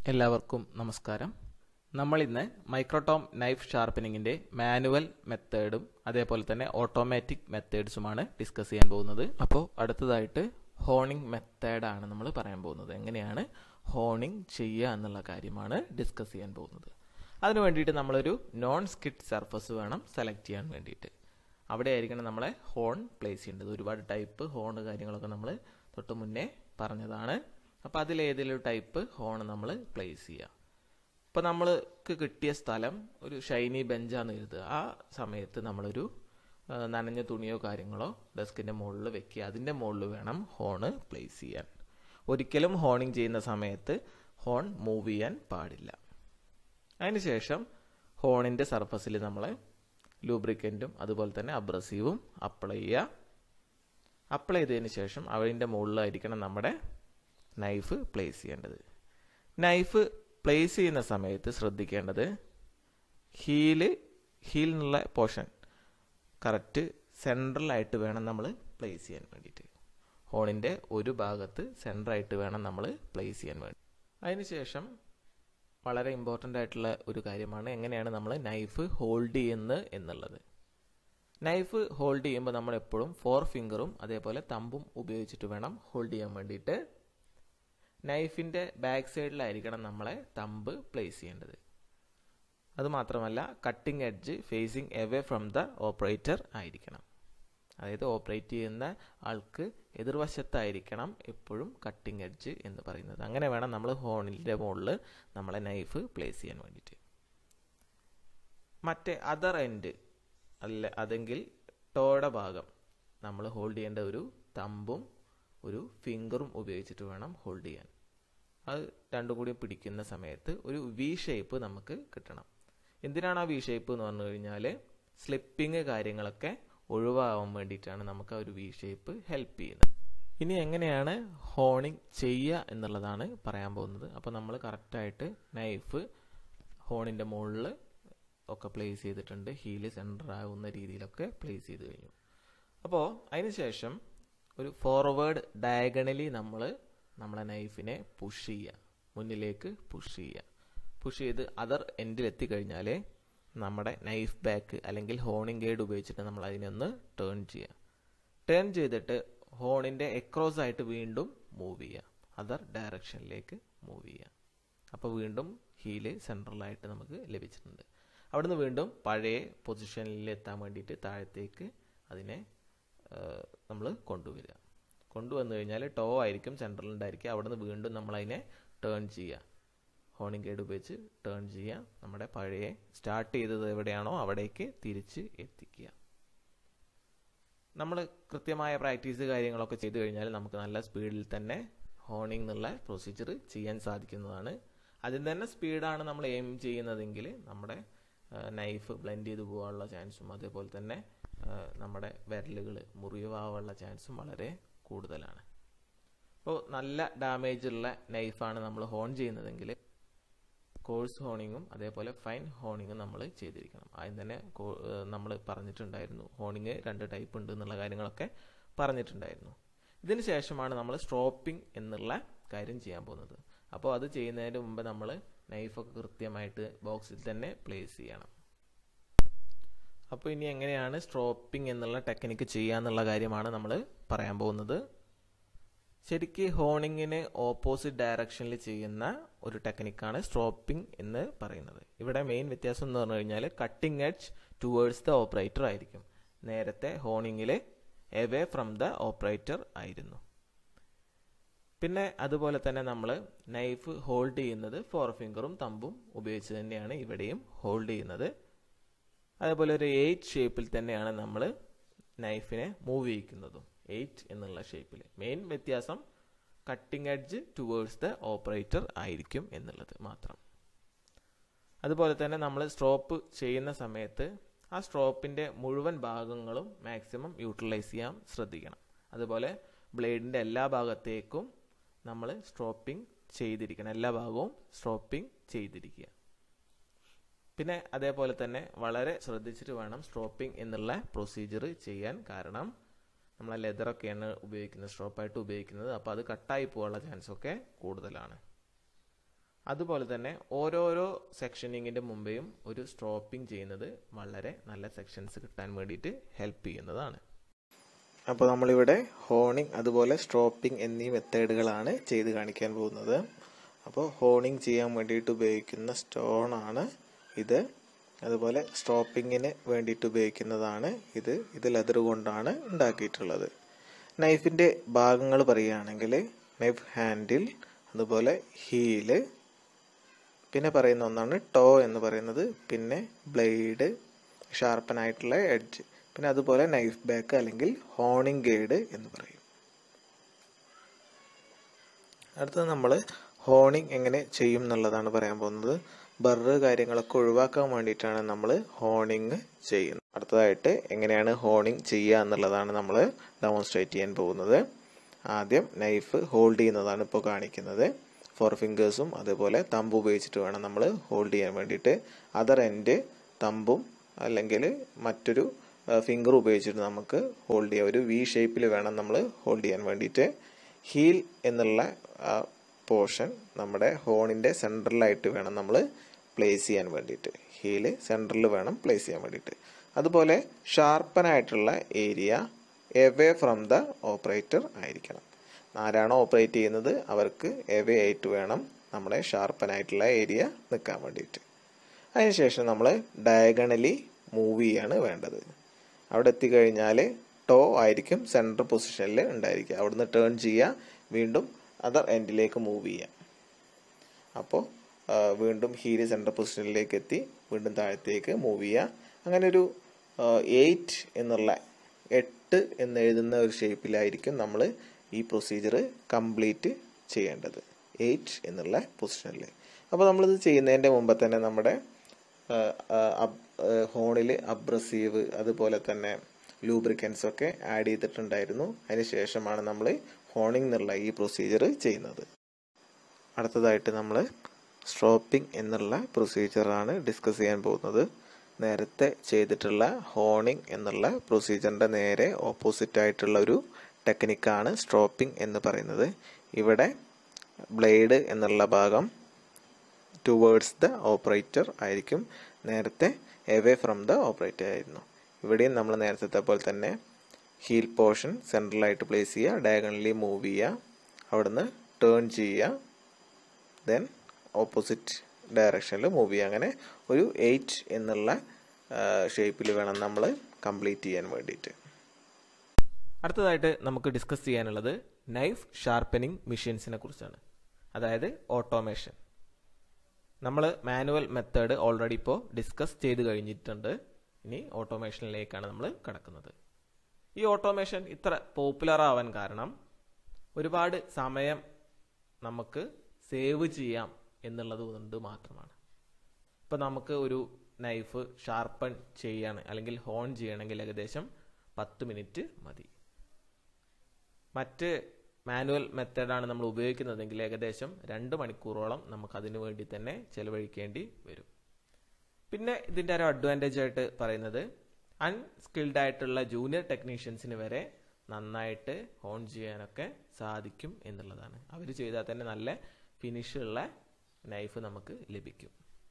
എല്ലാവർക്കും നമസ്കാരം നമ്മൾ ഇന്ന് മൈക്രോടോം നൈഫ് ഷാർപ്പനിങ്ങിന്റെ മാനുവൽ മെത്തേഡും അതേപോലെ തന്നെ ഓട്ടോമാറ്റിക് മെത്തേഡ്സുമാണ് ഡിസ്കസ് ചെയ്യാൻ പോകുന്നത് അപ്പോൾ അടുത്തതായിട്ട് ഹോണിംഗ് മെത്തേഡാണ് നമ്മൾ പറയാൻ പോകുന്നത് എങ്ങനെയാണ് ഹോണിംഗ് ചെയ്യുക എന്നുള്ള കാര്യമാണ് ഡിസ്കസ് ചെയ്യാൻ പോകുന്നത് അതിനു വേണ്ടിയിട്ട് നമ്മളൊരു നോൺ സ്കിഡ് സർഫസ് വേണം സെലക്ട് ചെയ്യാൻ വേണ്ടിയിട്ട് അവിടെ ആയിരിക്കണം നമ്മളെ ഹോൺ പ്ലേസ് ചെയ്യേണ്ടത് ഒരുപാട് ടൈപ്പ് ഹോൺ കാര്യങ്ങളൊക്കെ നമ്മൾ തൊട്ട് മുന്നേ പറഞ്ഞതാണ് അപ്പോൾ അതിലേതെങ്കിലും ടൈപ്പ് ഹോൺ നമ്മൾ പ്ലേസ് ചെയ്യുക ഇപ്പോൾ നമ്മൾക്ക് കിട്ടിയ സ്ഥലം ഒരു ഷൈനി ബെഞ്ചാന്ന് കരുതുക ആ സമയത്ത് നമ്മളൊരു ആ, നനഞ്ഞ തുണിയോ കാര്യങ്ങളോ ഡെസ്കിൻ്റെ മുകളിൽ വെക്കുക അതിൻ്റെ മുകളിൽ വേണം ഹോണ് പ്ലേസ് ചെയ്യാൻ ഒരിക്കലും ഹോണിങ് ചെയ്യുന്ന സമയത്ത് ഹോൺ മൂവ് ചെയ്യാൻ പാടില്ല അതിനുശേഷം ഹോണിൻ്റെ സർഫസിൽ നമ്മൾ ലൂബ്രിക്കൻറ്റും അതുപോലെ തന്നെ അബ്രസീവും അപ്ലൈ ചെയ്യുക അപ്ലൈ ചെയ്തതിന് ശേഷം അവൻ്റെ മുകളിലായിരിക്കണം നമ്മുടെ നൈഫ് പ്ലേസ് ചെയ്യേണ്ടത് നൈഫ് പ്ലേസ് ചെയ്യുന്ന സമയത്ത് ശ്രദ്ധിക്കേണ്ടത് ഹീല് ഹീലിനുള്ള പോർഷൻ കറക്റ്റ് സെൻട്രലായിട്ട് വേണം നമ്മൾ പ്ലേസ് ചെയ്യാൻ വേണ്ടിയിട്ട് ഹോണിൻ്റെ ഒരു ഭാഗത്ത് സെൻറ്ററായിട്ട് വേണം നമ്മൾ പ്ലേസ് ചെയ്യാൻ വേണ്ടി അതിനുശേഷം വളരെ ഇമ്പോർട്ടൻ്റ് ആയിട്ടുള്ള ഒരു കാര്യമാണ് എങ്ങനെയാണ് നമ്മൾ നൈഫ് ഹോൾഡ് ചെയ്യുന്നത് എന്നുള്ളത് നൈഫ് ഹോൾഡ് ചെയ്യുമ്പോൾ നമ്മൾ എപ്പോഴും ഫോർ ഫിംഗറും അതേപോലെ തമ്പും ഉപയോഗിച്ചിട്ട് വേണം ഹോൾഡ് ചെയ്യാൻ വേണ്ടിയിട്ട് നൈഫിൻ്റെ ബാക്ക് സൈഡിലായിരിക്കണം നമ്മളെ തമ്പ് പ്ലേസ് ചെയ്യേണ്ടത് അതുമാത്രമല്ല cutting edge facing away from the operator ആയിരിക്കണം അതായത് ഓപ്പറേറ്റ് ചെയ്യുന്ന ആൾക്ക് എതിർവശത്തായിരിക്കണം എപ്പോഴും കട്ടിംഗ് എഡ്ജ് എന്ന് പറയുന്നത് അങ്ങനെ വേണം നമ്മൾ ഹോണിൻ്റെ മുകളിൽ നമ്മളെ നൈഫ് പ്ലേസ് ചെയ്യാൻ വേണ്ടിയിട്ട് മറ്റേ അതർ എൻഡ് അല്ല അതെങ്കിൽ ടോയുടെ ഭാഗം നമ്മൾ ഹോൾഡ് ചെയ്യേണ്ട ഒരു തമ്പും ഒരു ഫിംഗറും ഉപയോഗിച്ചിട്ട് വേണം ഹോൾഡ് ചെയ്യാൻ അത് രണ്ടും കൂടി പിടിക്കുന്ന സമയത്ത് ഒരു വി ഷേപ്പ് നമുക്ക് കിട്ടണം എന്തിനാണ് ആ വി ഷേപ്പ് എന്ന് പറഞ്ഞു കഴിഞ്ഞാൽ സ്ലിപ്പിങ് കാര്യങ്ങളൊക്കെ ഒഴിവാകാൻ വേണ്ടിയിട്ടാണ് നമുക്ക് ആ ഒരു വി ഷേപ്പ് ഹെൽപ്പ് ചെയ്യുന്നത് ഇനി എങ്ങനെയാണ് ഹോണിങ് ചെയ്യുക എന്നുള്ളതാണ് പറയാൻ പോകുന്നത് അപ്പോൾ നമ്മൾ കറക്റ്റായിട്ട് നൈഫ് ഹോണിൻ്റെ മുകളിൽ ഒക്കെ പ്ലേസ് ചെയ്തിട്ടുണ്ട് ഹീല് സെൻറ്റർ ആവുന്ന രീതിയിലൊക്കെ പ്ലേസ് ചെയ്ത് കഴിഞ്ഞു അപ്പോൾ അതിനുശേഷം ഒരു ഫോർവേഡ് ഡയഗണലി നമ്മൾ നമ്മളെ നൈഫിനെ പുഷ് ചെയ്യുക മുന്നിലേക്ക് പുഷ് ചെയ്യുക പുഷ് ചെയ്ത് അതർ എൻഡിൽ എത്തിക്കഴിഞ്ഞാൽ നമ്മുടെ നൈഫ് ബാക്ക് അല്ലെങ്കിൽ ഹോണിംഗ് ഗൈഡ് ഉപയോഗിച്ചിട്ട് നമ്മൾ അതിനൊന്ന് ടേൺ ചെയ്യുക ടേൺ ചെയ്തിട്ട് ഹോണിൻ്റെ എക്രോസ് ആയിട്ട് വീണ്ടും മൂവ് ചെയ്യുക അതർ ഡയറക്ഷനിലേക്ക് മൂവ് ചെയ്യുക അപ്പോൾ വീണ്ടും ഹീല് സെൻട്രലായിട്ട് നമുക്ക് ലഭിച്ചിട്ടുണ്ട് അവിടുന്ന് വീണ്ടും പഴയ പൊസിഷനിൽ എത്താൻ വേണ്ടിയിട്ട് താഴത്തേക്ക് അതിനെ നമ്മൾ കൊണ്ടുവരിക കൊണ്ടുവന്നു കഴിഞ്ഞാൽ ടോ ആയിരിക്കും സെൻട്രൽ ഉണ്ടായിരിക്കുക അവിടുന്ന് വീണ്ടും നമ്മൾ അതിനെ ടേൺ ചെയ്യുക ഹോണിംഗ് ഗൈഡ് ഉപയോഗിച്ച് ടേൺ ചെയ്യുക നമ്മുടെ പഴയ സ്റ്റാർട്ട് ചെയ്തത് എവിടെയാണോ അവിടേക്ക് തിരിച്ച് എത്തിക്കുക നമ്മൾ കൃത്യമായ പ്രാക്ടീസ് കാര്യങ്ങളൊക്കെ ചെയ്തു കഴിഞ്ഞാൽ നമുക്ക് നല്ല സ്പീഡിൽ തന്നെ ഹോണിംഗ് എന്നുള്ള പ്രൊസീജിയർ ചെയ്യാൻ സാധിക്കുന്നതാണ് അതിന് തന്നെ സ്പീഡാണ് നമ്മൾ എയിം ചെയ്യുന്നതെങ്കിൽ നമ്മുടെ നൈഫ് ബ്ലെൻഡ് ചെയ്ത് പോകാനുള്ള ചാൻസും അതേപോലെ തന്നെ ആ, നമ്മുടെ വിരലുകൾ മുറിവാനുള്ള ചാൻസും വളരെ കൂടുതലാണ് അപ്പോൾ നല്ല ഡാമേജ് ഉള്ള നൈഫാണ് നമ്മൾ ഹോൺ ചെയ്യുന്നതെങ്കിൽ കോഴ്സ് ഹോണിങ്ങും അതേപോലെ ഫൈൻ ഹോണിങ്ങും നമ്മൾ ചെയ്തിരിക്കണം ആദ്യം തന്നെ നമ്മൾ പറഞ്ഞിട്ടുണ്ടായിരുന്നു ഹോണിങ് രണ്ട് ടൈപ്പ് ഉണ്ട് എന്നുള്ള കാര്യങ്ങളൊക്കെ പറഞ്ഞിട്ടുണ്ടായിരുന്നു ഇതിന് ശേഷമാണ് നമ്മൾ സ്ട്രോപ്പിംഗ് എന്നുള്ള കാര്യം ചെയ്യാൻ പോകുന്നത് അപ്പോൾ അത് ചെയ്യുന്നതിന് മുമ്പ് നമ്മൾ നൈഫൊക്കെ കൃത്യമായിട്ട് ബോക്സിൽ തന്നെ പ്ലേസ് ചെയ്യണം അപ്പോൾ ഇനി എങ്ങനെയാണ് സ്ട്രോപ്പിംഗ് എന്നുള്ള ടെക്നിക്ക് ചെയ്യുക എന്നുള്ള കാര്യമാണ് നമ്മൾ പറയാൻ പോകുന്നത് ശരിക്ക് ഹോണിങ്ങിന് ഓപ്പോസിറ്റ് ഡയറക്ഷനിൽ ചെയ്യുന്ന ഒരു ടെക്നിക്കാണ് സ്ട്രോപ്പിംഗ് എന്ന് പറയുന്നത് ഇവിടെ മെയിൻ വ്യത്യാസം എന്ന് പറഞ്ഞു കഴിഞ്ഞാൽ cutting edge towards the operator ആയിരിക്കും നേരത്തെ ഹോണിങ്ങിൽ എവേ ഫ്രം ദ ഓപ്പറേറ്റർ ആയിരുന്നു പിന്നെ അതുപോലെ തന്നെ നമ്മൾ നൈഫ് ഹോൾഡ് ചെയ്യുന്നത് ഫോർ ഫിംഗറും തമ്പും ഉപയോഗിച്ച് തന്നെയാണ് ഇവിടെയും ഹോൾഡ് ചെയ്യുന്നത് അതേപോലെ ഒരു എയ്റ്റ് ഷേപ്പിൽ തന്നെയാണ് നമ്മൾ നൈഫിനെ മൂവ് ചെയ്യിക്കുന്നതും എയ്റ്റ് എന്നുള്ള ഷേപ്പിൽ മെയിൻ വ്യത്യാസം cutting edge towards the operator ആയിരിക്കും എന്നുള്ളത് മാത്രം അതുപോലെ തന്നെ നമ്മൾ സ്ട്രോപ്പ് ചെയ്യുന്ന സമയത്ത് ആ സ്ട്രോപ്പിൻ്റെ മുഴുവൻ ഭാഗങ്ങളും മാക്സിമം യൂട്ടിലൈസ് ചെയ്യാൻ ശ്രദ്ധിക്കണം അതുപോലെ ബ്ലേഡിൻ്റെ എല്ലാ ഭാഗത്തേക്കും നമ്മൾ സ്ട്രോപ്പിംഗ് ചെയ്തിരിക്കണം എല്ലാ ഭാഗവും സ്ട്രോപ്പിംഗ് ചെയ്തിരിക്കുക പിന്നെ അതേപോലെ തന്നെ വളരെ ശ്രദ്ധിച്ചിട്ട് വേണം സ്ട്രോപ്പിംഗ് എന്നുള്ള പ്രൊസീജിയർ ചെയ്യാൻ കാരണം നമ്മൾ ലെതറൊക്കെയാണ് ഉപയോഗിക്കുന്നത് സ്ട്രോപ്പായിട്ട് ഉപയോഗിക്കുന്നത് അപ്പോൾ അത് കട്ടായി പോകാനുള്ള ചാൻസ് ഒക്കെ കൂടുതലാണ് അതുപോലെ തന്നെ ഓരോരോ സെക്ഷനിങ്ങിൻ്റെ മുമ്പേയും ഒരു സ്ട്രോപ്പിംഗ് ചെയ്യുന്നത് വളരെ നല്ല സെക്ഷൻസ് കിട്ടാൻ വേണ്ടിയിട്ട് ഹെൽപ്പ് ചെയ്യുന്നതാണ് അപ്പോൾ നമ്മളിവിടെ ഹോണിംഗ് അതുപോലെ സ്ട്രോപ്പിംഗ് എന്നീ മെത്തേഡുകളാണ് ചെയ്ത് കാണിക്കാൻ പോകുന്നത് അപ്പോൾ ഹോണിംഗ് ചെയ്യാൻ വേണ്ടിയിട്ട് ഉപയോഗിക്കുന്ന സ്റ്റോണാണ് ഇത് അതുപോലെ സ്ട്രോപ്പിങ്ങിന് വേണ്ടിയിട്ട് ഉപയോഗിക്കുന്നതാണ് ഇത് ഇത് ലെതർ കൊണ്ടാണ് ഉണ്ടാക്കിയിട്ടുള്ളത് നൈഫിൻ്റെ ഭാഗങ്ങൾ പറയുകയാണെങ്കിൽ നൈഫ് ഹാൻഡിൽ അതുപോലെ ഹീല് പിന്നെ പറയുന്ന ഒന്നാണ് ടോ എന്ന് പറയുന്നത് പിന്നെ ബ്ലേഡ് ഷാർപ്പനായിട്ടുള്ള എഡ്ജ് പിന്നെ അതുപോലെ നൈഫ് ബാക്ക് അല്ലെങ്കിൽ ഹോണിംഗ് ഗൈഡ് എന്ന് പറയും അടുത്തത് നമ്മൾ ഹോണിംഗ് എങ്ങനെ ചെയ്യും എന്നുള്ളതാണ് പറയാൻ പോകുന്നത് ബർറ് കാര്യങ്ങളൊക്കെ ഒഴിവാക്കാൻ വേണ്ടിയിട്ടാണ് നമ്മൾ ഹോണിംഗ് ചെയ്യുന്നത് അടുത്തതായിട്ട് എങ്ങനെയാണ് ഹോണിംഗ് ചെയ്യുക എന്നുള്ളതാണ് നമ്മൾ ഡെമോൺസ്ട്രേറ്റ് ചെയ്യാൻ പോകുന്നത് ആദ്യം നൈഫ് ഹോൾഡ് ചെയ്യുന്നതാണ് ഇപ്പോൾ കാണിക്കുന്നത് ഫോർ ഫിംഗേഴ്സും അതുപോലെ തമ്പ് ഉപയോഗിച്ചിട്ട് വേണം നമ്മൾ ഹോൾഡ് ചെയ്യാൻ വേണ്ടിയിട്ട് അതർ എൻഡ് തമ്പും അല്ലെങ്കിൽ മറ്റൊരു ഫിംഗർ ഉപയോഗിച്ചിട്ട് നമുക്ക് ഹോൾഡ് ചെയ്യാം ഒരു വി ഷേപ്പിൽ വേണം നമ്മൾ ഹോൾഡ് ചെയ്യാൻ വേണ്ടിയിട്ട് ഹീൽ എന്നുള്ള പോർഷൻ നമ്മുടെ ഹോണിൻ്റെ സെൻട്രലായിട്ട് വേണം നമ്മൾ പ്ലേസ് ചെയ്യാൻ വേണ്ടിയിട്ട് ഹീല് സെൻട്രലിൽ വേണം പ്ലേസ് ചെയ്യാൻ വേണ്ടിയിട്ട് അതുപോലെ ഷാർപ്പനായിട്ടുള്ള area away from the operator ആയിരിക്കണം ആരാണോ ഓപ്പറേറ്റ് ചെയ്യുന്നത് അവർക്ക് എവേ ആയിട്ട് വേണം നമ്മുടെ ഷാർപ്പനായിട്ടുള്ള ഏരിയ നിൽക്കാൻ വേണ്ടിയിട്ട് അതിനുശേഷം നമ്മൾ ഡയഗണലി മൂവ് ചെയ്യാണ് വേണ്ടത് അവിടെ എത്തിക്കഴിഞ്ഞാൽ ടോ ആയിരിക്കും സെൻട്രൽ പൊസിഷനിൽ ഉണ്ടായിരിക്കുക അവിടുന്ന് ടേൺ ചെയ്യുക വീണ്ടും അതർ എൻഡിലേക്ക് മൂവ് ചെയ്യുക അപ്പോൾ വീണ്ടും ഹീല് സെൻട്രൽ പൊസിഷനിലേക്ക് എത്തി വീണ്ടും താഴത്തേക്ക് മൂവ് ചെയ്യുക അങ്ങനെ ഒരു എയ്റ്റ് എന്നുള്ള എട്ട് എന്ന് എഴുതുന്ന ഒരു ഷേപ്പിലായിരിക്കും നമ്മൾ ഈ പ്രൊസീജിയർ കംപ്ലീറ്റ് ചെയ്യേണ്ടത് എയ്റ്റ് എന്നുള്ള പൊസിഷനിൽ അപ്പോൾ നമ്മളിത് ചെയ്യുന്നതിൻ്റെ മുമ്പ് തന്നെ നമ്മുടെ ഹോണിൽ അബ്രസീവ് അതുപോലെ തന്നെ ലൂബ്രിക്കൻസ് ഒക്കെ ആഡ് ചെയ്തിട്ടുണ്ടായിരുന്നു അതിന് ശേഷമാണ് നമ്മൾ ഹോണിംഗ് എന്നുള്ള ഈ പ്രൊസീജിയർ ചെയ്യുന്നത് അടുത്തതായിട്ട് നമ്മൾ സ്ട്രോപ്പിംഗ് എന്നുള്ള പ്രൊസീജിയറാണ് ഡിസ്കസ് ചെയ്യാൻ പോകുന്നത് നേരത്തെ ചെയ്തിട്ടുള്ള ഹോണിംഗ് എന്നുള്ള പ്രൊസീജിയറിൻ്റെ നേരെ ഓപ്പോസിറ്റ് ആയിട്ടുള്ള ഒരു ടെക്നിക്കാണ് സ്ട്രോപ്പിംഗ് എന്ന് പറയുന്നത് ഇവിടെ ബ്ലേഡ് എന്നുള്ള ഭാഗം ടുവേർഡ്സ് ദ ഓപ്പറേറ്റർ ആയിരിക്കും നേരത്തെ എവേ ഫ്രം ദ ഓപ്പറേറ്റർ ആയിരുന്നു ഇവിടെയും നമ്മൾ നേരത്തെ പോലെ തന്നെ ഹീൽ പോർഷൻ സെൻട്രലായിട്ട് പ്ലേസ് ചെയ്യുക ഡയഗണലി മൂവ് ചെയ്യുക അവിടുന്ന് ടേൺ ചെയ്യുക ദെൻ ഓപ്പോസിറ്റ് ഡയറക്ഷനിൽ മൂവ് ചെയ്യുക അങ്ങനെ ഒരു എയ്റ്റ് എന്നുള്ള ഷേപ്പിൽ വേണം നമ്മൾ കംപ്ലീറ്റ് ചെയ്യാൻ വേണ്ടിയിട്ട് അടുത്തതായിട്ട് നമുക്ക് ഡിസ്കസ് ചെയ്യാനുള്ളത് നൈഫ് ഷാർപ്പനിങ് മെഷീൻസിനെ കുറിച്ചാണ് അതായത് ഓട്ടോമേഷൻ നമ്മൾ മാനുവൽ മെത്തേഡ് ഓൾറെഡി ഇപ്പോൾ ഡിസ്കസ് ചെയ്ത് കഴിഞ്ഞിട്ടുണ്ട് ഇനി ഓട്ടോമേഷനിലേക്കാണ് നമ്മൾ കിടക്കുന്നത് ഈ ഓട്ടോമേഷൻ ഇത്ര പോപ്പുലർ ആവാൻ കാരണം ഒരുപാട് സമയം നമുക്ക് സേവ് ചെയ്യാം എന്നുള്ളത് കൊണ്ട് മാത്രമാണ് ഇപ്പോൾ നമുക്ക് ഒരു നൈഫ് ഷാർപ്പൺ ചെയ്യാണ് അല്ലെങ്കിൽ ഹോൺ ചെയ്യണമെങ്കിൽ ഏകദേശം പത്ത് മിനിറ്റ് മതി മറ്റ് മാനുവൽ മെത്തേഡാണ് നമ്മൾ ഉപയോഗിക്കുന്നതെങ്കിൽ ഏകദേശം രണ്ട് മണിക്കൂറോളം നമുക്ക് അതിനു വേണ്ടി തന്നെ ചെലവഴിക്കേണ്ടി വരും പിന്നെ ഇതിൻ്റെ ഒരു അഡ്വാൻറ്റേജ് ആയിട്ട് പറയുന്നത് അൺസ്കിൽഡ് ആയിട്ടുള്ള ജൂനിയർ ടെക്നീഷ്യൻസിന് വരെ നന്നായിട്ട് ഹോൺ ചെയ്യാനൊക്കെ സാധിക്കും എന്നുള്ളതാണ് അവർ ചെയ്താൽ തന്നെ നല്ല ഫിനിഷ് ഉള്ള നൈഫ് നമുക്ക് ലഭിക്കും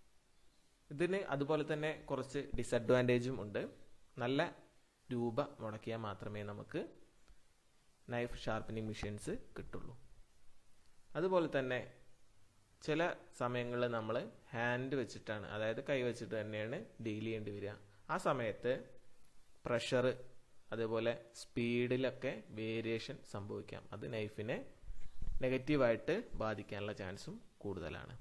ഇതിന് അതുപോലെ തന്നെ കുറച്ച് ഡിസഡ്വാൻറ്റേജും ഉണ്ട് നല്ല രൂപ മുടക്കിയാൽ മാത്രമേ നമുക്ക് നൈഫ് ഷാർപ്പനിങ് മെഷീൻസ് കിട്ടുള്ളൂ അതുപോലെ തന്നെ ചില സമയങ്ങളിൽ നമ്മൾ ഹാൻഡ് വെച്ചിട്ടാണ് അതായത് കൈ വെച്ചിട്ട് തന്നെയാണ് ഡീൽ ചെയ്യേണ്ടി വരിക ആ സമയത്ത് പ്രഷർ അതേപോലെ സ്പീഡിലൊക്കെ വേരിയേഷൻ സംഭവിക്കാം അത് നൈഫിനെ നെഗറ്റീവായിട്ട് ബാധിക്കാനുള്ള ചാൻസും കൂടുതലാണ്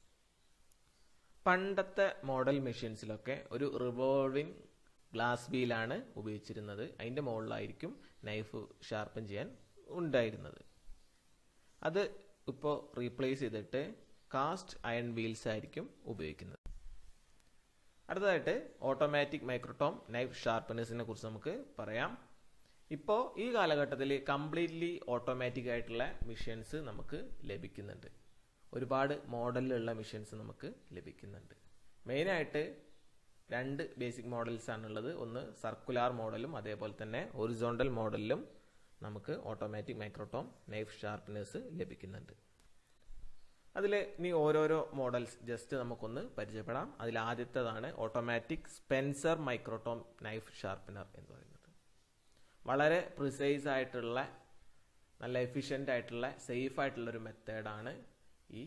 പണ്ടത്തെ മോഡൽ മെഷീൻസിലൊക്കെ ഒരു റിവോൾവിംഗ് ഗ്ലാസ് വീലാണ് ഉപയോഗിച്ചിരുന്നത് അതിൻ്റെ മുകളിലായിരിക്കും നൈഫ് ഷാർപ്പൻ ചെയ്യാൻ ഉണ്ടായിരുന്നത് അത് ഇപ്പോൾ റീപ്ലേസ് ചെയ്തിട്ട് കാസ്റ്റ് അയൺ വീൽസ് ആയിരിക്കും ഉപയോഗിക്കുന്നത് അടുത്തതായിട്ട് ഓട്ടോമാറ്റിക് മൈക്രോടോം നൈഫ് ഷാർപ്പനേഴ്സിനെ കുറിച്ച് നമുക്ക് പറയാം ഇപ്പോൾ ഈ കാലഘട്ടത്തിൽ കംപ്ലീറ്റ്ലി ഓട്ടോമാറ്റിക് ആയിട്ടുള്ള മെഷീൻസ് നമുക്ക് ലഭിക്കുന്നുണ്ട് ഒരുപാട് മോഡലിലുള്ള മെഷീൻസ് നമുക്ക് ലഭിക്കുന്നുണ്ട് മെയിനായിട്ട് രണ്ട് ബേസിക് മോഡൽസ് ആണുള്ളത് ഒന്ന് സർക്കുലാർ മോഡലും അതേപോലെ തന്നെ ഒറിസോണ്ടൽ മോഡലിലും നമുക്ക് ഓട്ടോമാറ്റിക് മൈക്രോടോം നൈഫ് ഷാർപ്പനേഴ്സ് ലഭിക്കുന്നുണ്ട് അതിൽ ഇനി ഓരോരോ മോഡൽസ് ജസ്റ്റ് നമുക്കൊന്ന് പരിചയപ്പെടാം അതിൽ ആദ്യത്തേതാണ് automatic Spencer microtome knife sharpener എന്ന് പറയുന്നത് വളരെ പ്രിസൈസ് ആയിട്ടുള്ള നല്ല എഫിഷ്യൻ്റ് ആയിട്ടുള്ള സേഫ് ആയിട്ടുള്ള ഒരു മെത്തേഡാണ് ഈ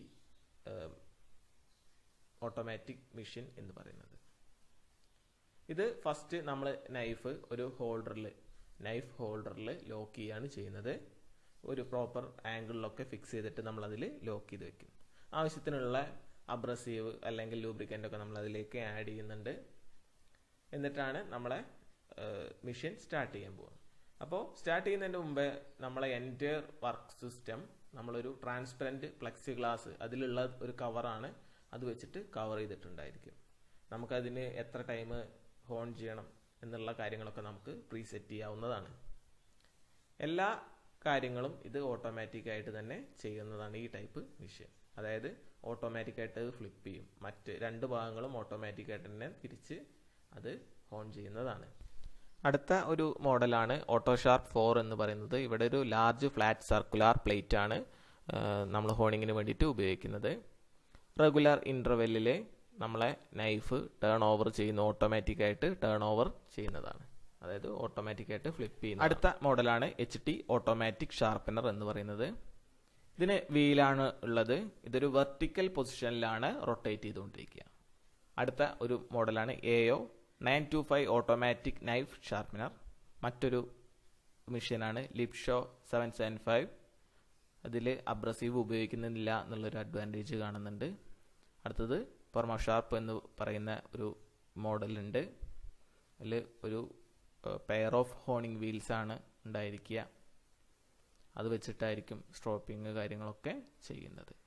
ഓട്ടോമാറ്റിക് മെഷീൻ എന്ന് പറയുന്നത് ഇത് ഫസ്റ്റ് നമ്മൾ നൈഫ് ഒരു ഹോൾഡറിൽ നൈഫ് ഹോൾഡറിൽ ലോക്ക് ചെയ്യാണ് ചെയ്യുന്നത് ഒരു പ്രോപ്പർ ആംഗിളിലൊക്കെ ഫിക്സ് ചെയ്തിട്ട് നമ്മൾ അതിൽ ലോക്ക് ചെയ്ത് വെക്കും ആവശ്യത്തിനുള്ള അബ്രസീവ് അല്ലെങ്കിൽ ലൂബ്രിക്കൻ്റ് ഒക്കെ നമ്മൾ അതിലേക്ക് ആഡ് ചെയ്യുന്നുണ്ട് എന്നിട്ടാണ് നമ്മളെ മെഷീൻ സ്റ്റാർട്ട് ചെയ്യാൻ പോകുന്നത് അപ്പോൾ സ്റ്റാർട്ട് ചെയ്യുന്നതിന് മുമ്പേ നമ്മളെ എൻറ്റയർ വർക്ക് സിസ്റ്റം നമ്മളൊരു ട്രാൻസ്പെറൻറ്റ് പ്ലക്സി ഗ്ലാസ് അതിലുള്ള ഒരു കവറാണ് അത് വെച്ചിട്ട് കവർ ചെയ്തിട്ടുണ്ടായിരിക്കും നമുക്കതിന് എത്ര ടൈം ഹോൺ ചെയ്യണം എന്നുള്ള കാര്യങ്ങളൊക്കെ നമുക്ക് പ്രീസെറ്റ് ചെയ്യാവുന്നതാണ് എല്ലാ കാര്യങ്ങളും ഇത് ഓട്ടോമാറ്റിക് ആയിട്ട് തന്നെ ചെയ്യുന്നതാണ് ഈ ടൈപ്പ് മെഷീൻ അതായത് ഓട്ടോമാറ്റിക് ആയിട്ട് അത് ഫ്ലിപ്പ് ചെയ്യും മറ്റ് രണ്ട് ഭാഗങ്ങളും ഓട്ടോമാറ്റിക് ആയിട്ട് തന്നെ തിരിച്ച് അത് ഹോൺ ചെയ്യുന്നതാണ് അടുത്ത ഒരു മോഡലാണ് ഓട്ടോഷാർപ്പ് ഫോർ എന്ന് പറയുന്നത് ഇവിടെ ഒരു ലാർജ് ഫ്ലാറ്റ് സർക്കുലാർ പ്ലേറ്റ് ആണ് നമ്മൾ ഹോണിങ്ങിന് വേണ്ടിയിട്ട് ഉപയോഗിക്കുന്നത് റെഗുലർ ഇൻ്റർവെല്ലിൽ നമ്മളെ നൈഫ് ടേൺ ഓവർ ചെയ്യുന്ന ഓട്ടോമാറ്റിക് ആയിട്ട് ടേൺ ഓവർ ചെയ്യുന്നതാണ് അതായത് ഓട്ടോമാറ്റിക് ആയിട്ട് ഫ്ലിപ്പ് ചെയ്യുന്ന അടുത്ത മോഡലാണ് എച്ച് ടി ഓട്ടോമാറ്റിക് ഷാർപ്പനർ എന്ന് പറയുന്നത് ഇതിന് വീലാണ് ഉള്ളത് ഇതൊരു വെർട്ടിക്കൽ പൊസിഷനിലാണ് റൊട്ടേറ്റ് ചെയ്തുകൊണ്ടിരിക്കുക അടുത്ത ഒരു മോഡലാണ് AO nine two five automatic knife sharpener മറ്റൊരു മെഷീനാണ് ലിപ്ഷോ സെവൻ സെവൻ ഫൈവ് അതിൽ അബ്രസീവ് ഉപയോഗിക്കുന്നില്ല എന്നുള്ളൊരു അഡ്വാൻറ്റേജ് കാണുന്നുണ്ട് അടുത്തത് പെർമോഷാർപ്പ് എന്ന് പറയുന്ന ഒരു മോഡലുണ്ട് അതിൽ ഒരു പെയർ ഓഫ് ഹോണിംഗ് വീൽസ് ആണ് ഉണ്ടായിരിക്കുക അത് വെച്ചിട്ടായിരിക്കും സ്ട്രോപ്പിംഗ് കാര്യങ്ങളൊക്കെ ചെയ്യുന്നത്